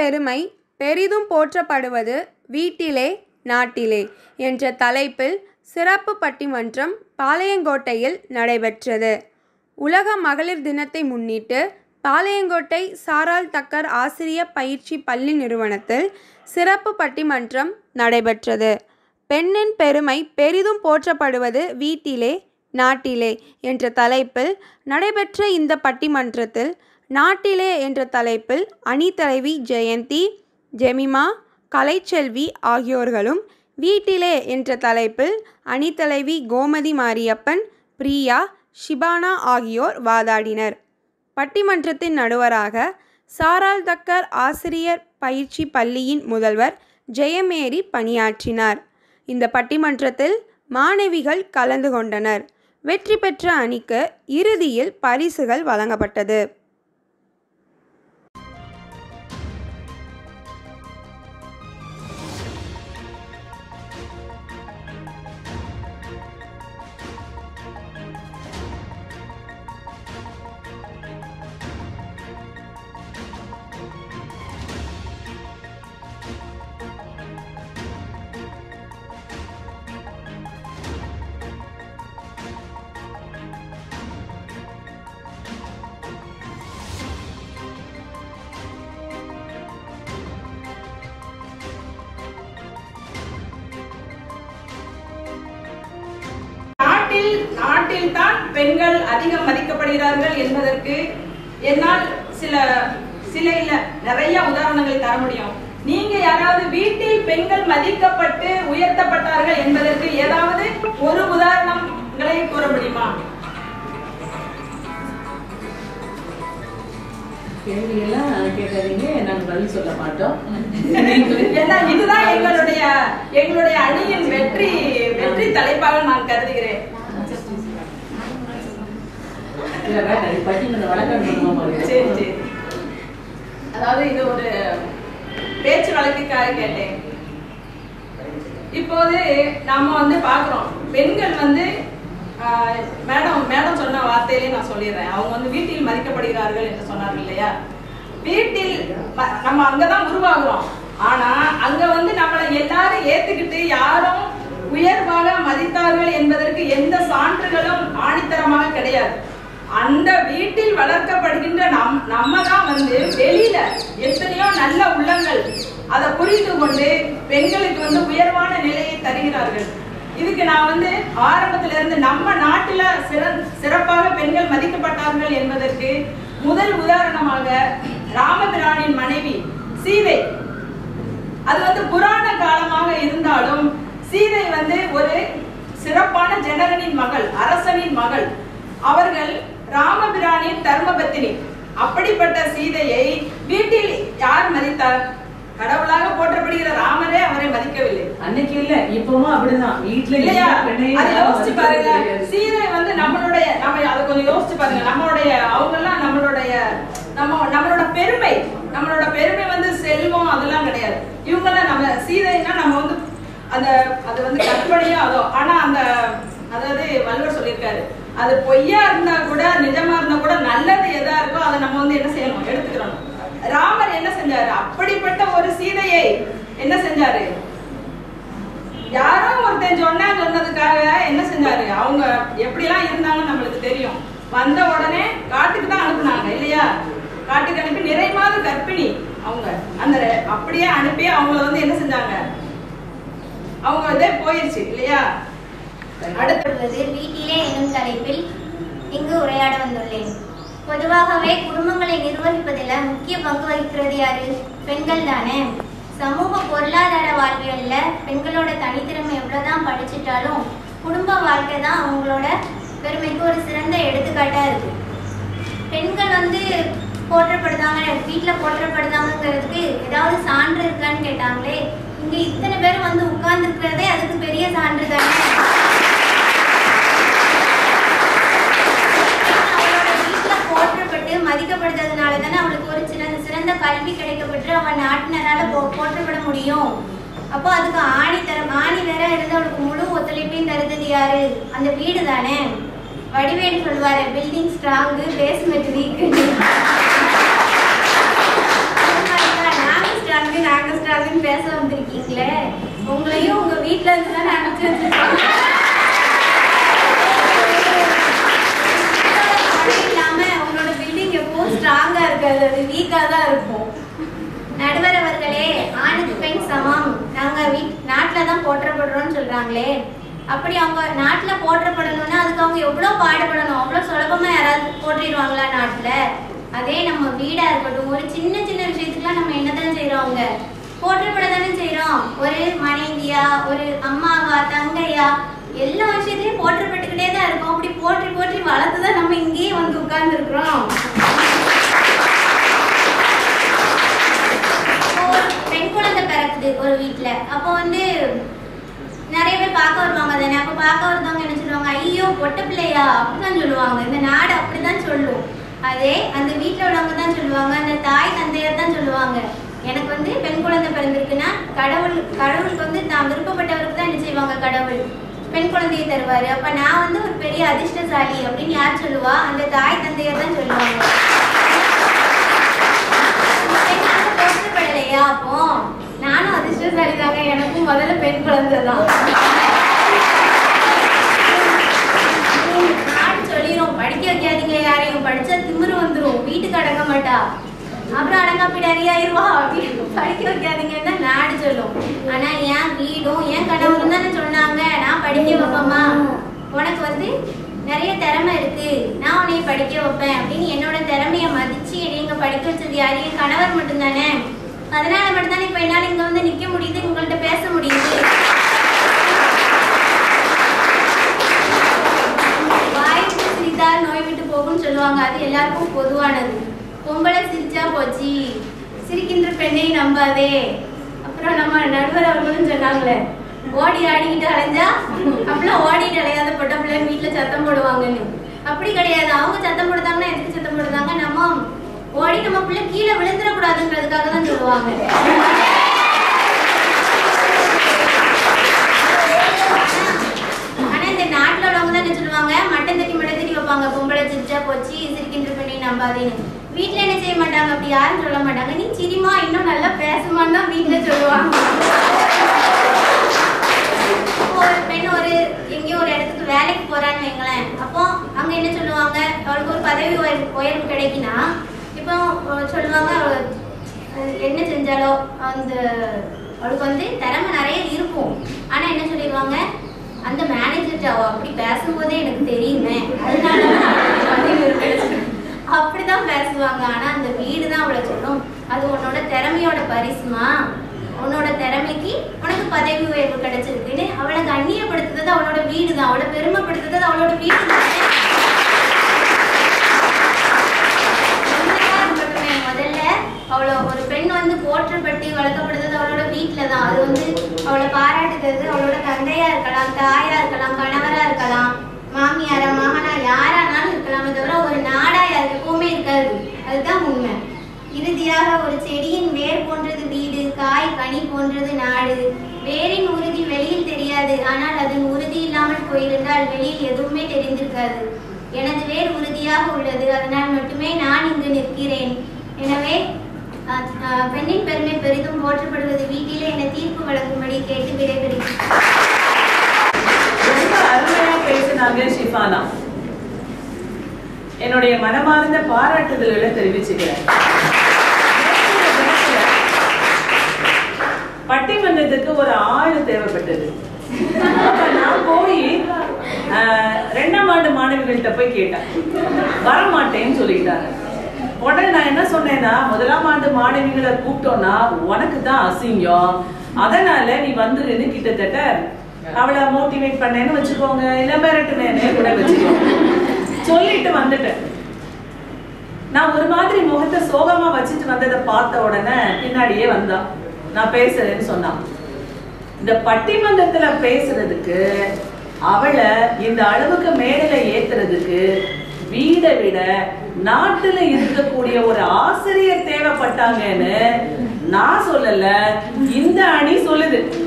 பெருமை பெரிதும் போற்றப்படுவது வீட்டிலே நாட்டிலே என்ற தலைப்பில் சிறப்பு பட்டிமன்றம் பாளையங்கோட்டையில் நடைபெற்றது உலக மகளிர் தினத்தை முன்னிட்டு பாளையங்கோட்டை சாராள் தக்கர் ஆசிரிய பயிற்சி பள்ளி நிறுவனத்தில் சிறப்பு பட்டிமன்றம் நடைபெற்றது பெண்ணின் பெருமை பெரிதும் போற்றப்படுவது வீட்டிலே நாட்டிலே என்ற தலைப்பில் நடைபெற்ற இந்த பட்டிமன்றத்தில் நாட்டிலே என்ற தலைப்பில் அணித்தலைவி ஜெயந்தி ஜெமிமா கலைச்செல்வி ஆகியோர்களும் வீட்டிலே என்ற தலைப்பில் அணித்தலைவி கோமதி மாரியப்பன் பிரியா ஷிபானா ஆகியோர் வாதாடினர் பட்டிமன்றத்தின் நடுவராக சாராள் தக்கர் ஆசிரியர் பயிற்சி பள்ளியின் முதல்வர் ஜெயமேரி பணியாற்றினார் இந்த பட்டிமன்றத்தில் மாணவிகள் கலந்து கொண்டனர் வெற்றி பெற்ற அணிக்கு இறுதியில் பரிசுகள் வழங்கப்பட்டது நாட்டில் நாட்டில் தான் பெண்கள் அதிகம் மதிக்கப்படுகிறார்கள் என்பதற்கு என்னால் சில சில இல்ல நிறைய உதாரணங்களை தர முடியும் நீங்க யாராவது வீட்டில் பெண்கள் மதிக்கப்பட்டு உயர்த்தப்பட்டார்கள் என்பதற்கு ஏதாவது ஒரு உதாரணங்களை கூற முடியுமா கேள்வியெல்லாம் கேட்காதீங்க நாங்கள் பதில் சொல்ல மாட்டோம் ஏன்னா இதுதான் எங்களுடைய எங்களுடைய அணியின் வெற்றி வெற்றி தலைப்பாக நான் கருதுகிறேன் இல்ல வேண்டாம் இது பட்டிமன்ற வழக்கம் பண்ணுவோம் சரி சரி அதாவது இது ஒரு பேச்சு வழக்குக்காக கேட்டேன் இப்போது நாம வந்து பாக்குறோம் பெண்கள் வந்து ஆஹ், மேடம் மேடம் சொன்ன வார்த்தையிலே நான் சொல்லிடுறேன் அவங்க வந்து வீட்டில் மதிக்கப்படுகிறார்கள் என்று சொன்னார்கள் இல்லையா வீட்டில் ம- நம்ம அங்கதான் உருவாகுறோம் ஆனா அங்க வந்து நம்மளை எல்லாரும் ஏத்துக்கிட்டு யாரும் உயர்வாக மதித்தார்கள் என்பதற்கு எந்த சான்றுகளும் ஆணித்தரமாக கிடையாது அந்த வீட்டில் வளர்க்கப்படுகின்ற நம் நம்ம தான் வந்து வெளியில எத்தனையோ நல்ல உள்ளங்கள் அதை புரிந்து கொண்டு பெண்களுக்கு வந்து உயர்வான நிலையை தருகிறார்கள் இதுக்கு நான் வந்து ஆரம்பத்துல இருந்து நம்ம நாட்டுல சிற- சிறப்பாக பெண்கள் மதிக்கப்பட்டார்கள் என்பதற்கு முதல் உதாரணமாக ராமபிரானின் மனைவி சீதை அது வந்து புராண காலமாக இருந்தாலும் சீதை வந்து ஒரு சிறப்பான ஜனகனின் மகள் அரசனின் மகள் அவர்கள் ராமபிரானின் தர்மபத்தினி அப்படிப்பட்ட சீதையை வீட்டில் யார் மதித்தார் கடவுளாக போற்றப்படுகிற ராமரே அவரை மதிக்கவில்லை அன்னைக்கு இல்ல இப்பவும் அப்படிதான் வீட்டுல இல்லையா எல்லா பெண்ணையும் அதை யாரும் யோசிச்சு மதிக்கிறது பாருங்க கிடையாது. சீதை வந்து நம்மளுடைய நம்ம அதை கொஞ்சம் யோசிச்சு பாருங்க நம்மளுடைய அவங்க எல்லாம் நம்மளுடைய நம்ம நம்மளோட பெருமை நம்மளோட பெருமை வந்து செல்வம் அதெல்லாம் கிடையாது இவங்க எல்லாம் நம்ம சீதைன்னா நம்ம வந்து அந்த அது வந்து கற்பனையோ அதோ ஆனா அந்த அதாவது வள்ளுவர் சொல்லியிருக்காரு அது பொய்யா இருந்தா கூட நிஜமா இருந்தா கூட நல்லது எதா இருக்கோ அதை நம்ம வந்து என்ன செய்யணும் எடுத்துக்கிறோம் ராமர் என்ன செஞ்சாரு அப்படிப்பட்ட ஒரு சீதையை என்ன செஞ்சாரு யாரோ ஒருத்தன் சொன்னா சொன்னதுக்காக என்ன செஞ்சாரு அவங்க எப்படிலாம் இருந்தாங்கன்னு நம்மளுக்கு தெரியும் வந்த உடனே காட்டுக்கு தான் அனுப்புனாங்க இல்லையா காட்டுக்கு அனுப்பி நிறை மாத கர்ப்பிணி அவங்க அந்த அப்படியே அனுப்பி அவங்கள வந்து என்ன செஞ்சாங்க அவங்க இதே போயிருச்சு இல்லையா அடுத்து அடுத்தது வீட்டிலே எனும் தலைப்பில் இங்கு உரையாட வந்துள்ளேன் பொதுவாகவே குடும்பங்களை நிர்வகிப்பதில் முக்கிய பங்கு வகிக்கிறது யாரு பெண்கள் தானே சமூக பொருளாதார வாழ்வியல்ல பெண்களோட தனித்திறமை எவ்வளவுதான் படிச்சிட்டாலும் குடும்ப வாழ்க்கை தான் அவங்களோட பெருமைக்கு ஒரு சிறந்த எடுத்துக்காட்டா இருக்கு பெண்கள் வந்து போற்றப்படுதாங்க வீட்டில் போற்றப்படுதாங்கிறதுக்கு ஏதாவது சான்று இருக்கான்னு கேட்டாங்களே இங்க இத்தனை பேர் வந்து உட்கார்ந்துருக்கிறதே அதுக்கு பெரிய சான்று தானே அவளோட வீட்டுல போற்றப்பட்டு மதிக்கப்படுறதுனால தானே அவளுக்கு ஒரு சிறந்த சிறந்த கல்வி கிடைக்கப்பட்டு அவன் நாட்டினரால போ- போற்றப்பட முடியும் அப்போ அதுக்கு ஆணி தரம் ஆணி வேற இருந்து அவளுக்கு முழு ஒத்துழைப்பையும் தருது யாரு அந்த வீடு தானே வடிவேலு சொல்வாரு பில்டிங் ஸ்ட்ராங்கு பேஸ்மெண்ட் வீக் நாங்க ஸ்ட்ராங்கு நாங்க ஸ்ட்ராங்குன்னு பேச வந்திருக்கீங்களே உங்களையும் உங்க வீட்ல இருந்து தான் அனுப்பிச்சு வச்சிருக்கோம் அது இல்லாம உங்களோட பில்டிங் எப்பவும் ஸ்ட்ராங்கா இருக்காது அது வீக்கா தான் இருக்கும் நடுவர் அவர்களே ஆணுக்கு பெண் சமம் நாங்க வீட் நாட்டில் தான் போற்றப்படுறோம்னு சொல்றாங்களே அப்படி அவங்க நாட்டில் போற்றப்படணும்னா அதுக்கு அவங்க எவ்வளோ பாடுபடணும் அவ்வளோ சுலபமா யாராவது போற்றிடுவாங்களா நாட்டில் அதே நம்ம வீடா இருக்கட்டும் ஒரு சின்ன சின்ன விஷயத்துக்குலாம் நம்ம என்னதான் செய்றோம் அவங்க போற்றப்பட தானே செய்றோம் ஒரு மனைவியா ஒரு அம்மாவா தங்கையா எல்லா விஷயத்திலயும் போற்றப்பட்டுக்கிட்டே தான் இருக்கோம் அப்படி போற்றி போற்றி வளர்த்து தான் நம்ம இங்கேயே வந்து உட்கார்ந்து இருக்கிறோம் ஒரு பெண் குழந்தை பிறக்குது ஒரு வீட்ல அப்போ வந்து நிறைய பேர் பார்க்க வருவாங்க தானே அப்போ பார்க்க வருதவங்க என்ன சொல்லுவாங்க ஐயோ பொட்ட பிள்ளையா அப்படிதான் சொல்லுவாங்க இந்த நாடு அப்படிதான் சொல்லும் அதே அந்த வீட்டில் உள்ளவங்க தான் சொல்லுவாங்க அந்த தாய் தந்தையர் தான் சொல்லுவாங்க எனக்கு வந்து பெண் குழந்தை பிறந்திருக்குன்னா கடவுள் கடவுளுக்கு வந்து தான் விருப்பப்பட்டவருக்கு தான் என்ன செய்வாங்க கடவுள் பெண் குழந்தையை தருவாரு அப்ப நான் வந்து ஒரு பெரிய அதிர்ஷ்டசாலி அப்படின்னு யார் சொல்லுவா அந்த தாய் தந்தையர் தான் சொல்லுவாங்க பெண் குழந்தை போற்றப்படலையா அப்போ நானும் அதிர்ஷ்டசாலி தாங்க எனக்கும் முதல்ல பெண் குழந்தை தான் நாடு சொல்லிரும் படிக்க வைக்காதீங்க யாரையும் படிச்சா திமிரு வந்துரும் வீட்டுக்கு அடங்க மாட்டா அப்புறம் அடங்காப்பிட அறியாயிருவா வீட்டுக்கு படிக்க வைக்காதீங்கன்னா நாடு சொல்லும் ஆனா என் வீடும் என் கணவரும் தானே சொன்னாங்க நான் படிக்க வைப்பேம்மா உனக்கு வந்து நிறைய திறமை இருக்கு நான் உன்னைய படிக்க வைப்பேன் அப்படின்னு என்னோட திறமைய மதிச்சு என்னை இங்க படிக்க வச்சது யாரு என் கணவர் மட்டும்தானே அதனால மட்டும்தானே இப்ப என்னால இங்க வந்து நிக்க முடியுது உங்கள்ட்ட பேச முடியுது வாய் விட்டு சிரித்தால் நோய் விட்டு போகும்னு சொல்லுவாங்க அது எல்லாருக்கும் பொதுவானது பொம்பளை சிரிச்சா போச்சு சிரிக்கின்ற பெண்ணை நம்பாதே அப்புறம் நம்ம நடுவர் அவர்களும் சொன்னாங்களே ஓடி ஆடிக்கிட்டு அலைஞ்சா அப்படிலாம் ஓடிட்டு அலையாத பொட்ட பிள்ளைன்னு வீட்டுல சத்தம் போடுவாங்கன்னு அப்படி கிடையாது அவங்க சத்தம் போடுதாங்கன்னா எதுக்கு சத்தம் போடுதாங்க நம்ம ஓடி நம்ம பிள்ளை கீழே விழுந்துடக்கூடாதுன்றதுக்காக தான் சொல்லுவாங்க ஆனா இந்த நாட்டுல உள்ளவங்க தான் என்ன சொல்லுவாங்க மட்டன் தட்டி மட்டன் தட்டி வைப்பாங்க பொம்பளை சிரிச்சா போச்சு சிரிக்கின்ற பெண்ணை நம்பாதேன்னு வீட்ல என்ன செய்ய மாட்டாங்க அப்படி யாரும் சொல்ல மாட்டாங்க நீ சிரிமா இன்னும் நல்லா பேசுமான்னு தான் வீட்டுல சொல்லுவாங்க இப்போ ஒரு பெண் ஒரு எங்கேயோ ஒரு இடத்துக்கு வேலைக்கு போறான்னு வைங்களேன் அப்போ அங்க என்ன சொல்லுவாங்க அவளுக்கு ஒரு பதவி உயர்வு உயர்வு கிடைக்குன்னா இப்போ அஹ், சொல்லுவாங்க அவ, அஹ், என்ன செஞ்சாலோ அந்த அவளுக்கு வந்து திறமை நிறைய இருக்கும் ஆனா என்ன சொல்லிடுவாங்க அந்த மேனேஜர்கிட்ட அவ அப்படி பேசும்போதே எனக்கு தெரியுமே அதனால தான் அவளுக்கு பதவி உயர்வு கிடைச்சது. அப்படிதான் பேசுவாங்க ஆனா அந்த வீடு தான் அவளை சொல்லும் அது உன்னோட திறமையோட பரிசுமா உன்னோட திறமைக்கு உனக்கு பதவி உயர்வு கிடைச்சிருக்குன்னு அவளை கண்ணியப்படுத்துறது அவளோட வீடு தான் அவளை பெருமைப்படுத்துறது அவளோட வீடு முதல்ல அவளை ஒரு பெண் வந்து போற்றப்பட்டு வளர்க்கப்படுறது அவளோட வீட்டில தான் அது வந்து அவளை பாராட்டுறது அவளோட தந்தையா இருக்கலாம் தாயா இருக்கலாம் கணவரா இருக்கலாம் மாமியாரா மகனா யாரானாலும் இருக்கலாமே தவிர ஒரு நாடா யாருக்கு எப்பவுமே இருக்காது அதுதான் உண்மை இறுதியாக ஒரு செடியின் வேர் போன்றது வீடு காய் கனி போன்றது நாடு வேரின் உறுதி வெளியில் தெரியாது ஆனால் அதன் உறுதி இல்லாமல் போயிருந்தால் வெளியில் எதுவுமே தெரிந்திருக்காது எனது வேர் உறுதியாக உள்ளது அதனால் மட்டுமே நான் இங்கு நிற்கிறேன் எனவே அஹ், அஹ், பெண்ணின் பெருமை பெரிதும் போற்றப்படுவது வீட்டிலே என தீர்ப்பு வழங்கும்படி கேட்டு விடைபெறுகிறேன் ரொம்ப அருமையா பேசினாங்க ஷிஃபானா என்னுடைய மனமார்ந்த பாராட்டுதல்களை தெரிவிச்சுக்கிறேன் நேற்றைய தினத்துல பட்டிமன்றத்துக்கு ஒரு ஆள் தேவைப்பட்டது அப்ப நான் போய் ஆஹ், ரெண்டாம் ஆண்டு மாணவிகள்கிட்ட போய் கேட்டேன் வரமாட்டேன்னு சொல்லிட்டாங்க உடனே நான் என்ன சொன்னேன்னா முதலாம் ஆண்டு மாணவிகளை கூப்பிட்டோம்னா உனக்கு தான் அசிங்கம் அதனால நீ வந்துருன்னு கிட்டத்தட்ட அவளை மோட்டிவேட் பண்ணேன்னு வச்சுக்கோங்க இல்ல மிரட்டுனேன்னு கூட வச்சுக்கோங்க சொல்லிட்டு வந்துட்டேன் நான் ஒரு மாதிரி முகத்தை சோகமா வச்சுட்டு வந்ததை பார்த்த உடனே பின்னாடியே வந்தா நான் பேசுறேன்னு சொன்னான் இந்த பட்டிமன்றத்துல பேசுறதுக்கு அவளை இந்த அளவுக்கு மேடையில ஏத்துறதுக்கு வீடை விட நாட்டுல இருக்கக்கூடிய ஒரு ஆசிரியர் தேவைப்பட்டாங்கன்னு நான் சொல்லல இந்த அணி சொல்லுது